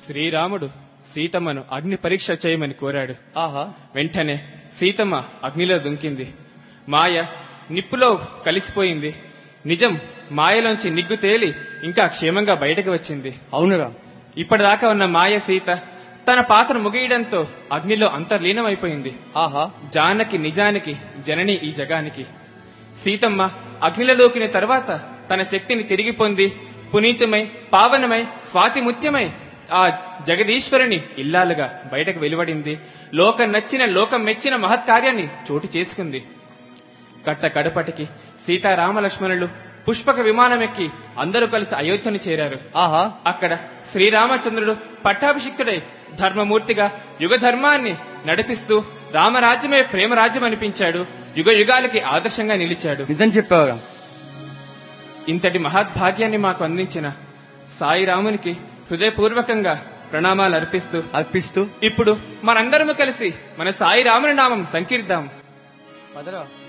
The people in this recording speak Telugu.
శ్రీరాముడు సీతమ్మను అగ్ని పరీక్ష చేయమని కోరాడు ఆహా వెంటనే సీతమ్మ అగ్నిలో దుంకింది మాయ నిప్పులో కలిసిపోయింది నిజం మాయలోంచి నిగ్గు తేలి ఇంకా క్షేమంగా బయటకు వచ్చింది అవునురా ఇప్పటిదాకా ఉన్న మాయ సీత తన పాత్ర ముగియడంతో అగ్నిలో అంతర్లీనమైపోయింది ఆహా జానకి నిజానికి జనని ఈ జగానికి సీతమ్మ అగ్నిలో దూకిన తర్వాత తన శక్తిని తిరిగి పొంది పునీతమై పావనమై స్వాతిముత్యమై ఆ జగదీశ్వరుని ఇల్లాలుగా బయటకు వెలువడింది లోకం నచ్చిన లోకం మెచ్చిన మహత్కార్యాన్ని చోటు చేసుకుంది కట్ట కడపటికి సీతారామలక్ష్మణులు పుష్పక విమానమెక్కి అందరూ కలిసి అయోధ్యను చేరారు ఆహా అక్కడ శ్రీరామచంద్రుడు పట్టాభిషిక్తుడై ధర్మమూర్తిగా యుగ ధర్మాన్ని నడిపిస్తూ రామరాజ్యమే ప్రేమరాజ్యం అనిపించాడు యుగ యుగాలకి ఆదర్శంగా నిలిచాడు నిజం చెప్పావురా ఇంతటి మహద్భాగ్యాన్ని మాకు అందించిన సాయి రామునికి హృదయపూర్వకంగా ప్రణామాలు అర్పిస్తూ అర్పిస్తూ ఇప్పుడు మనందరము కలిసి మన సాయి రాముని నామం సంకీర్దాం పదరా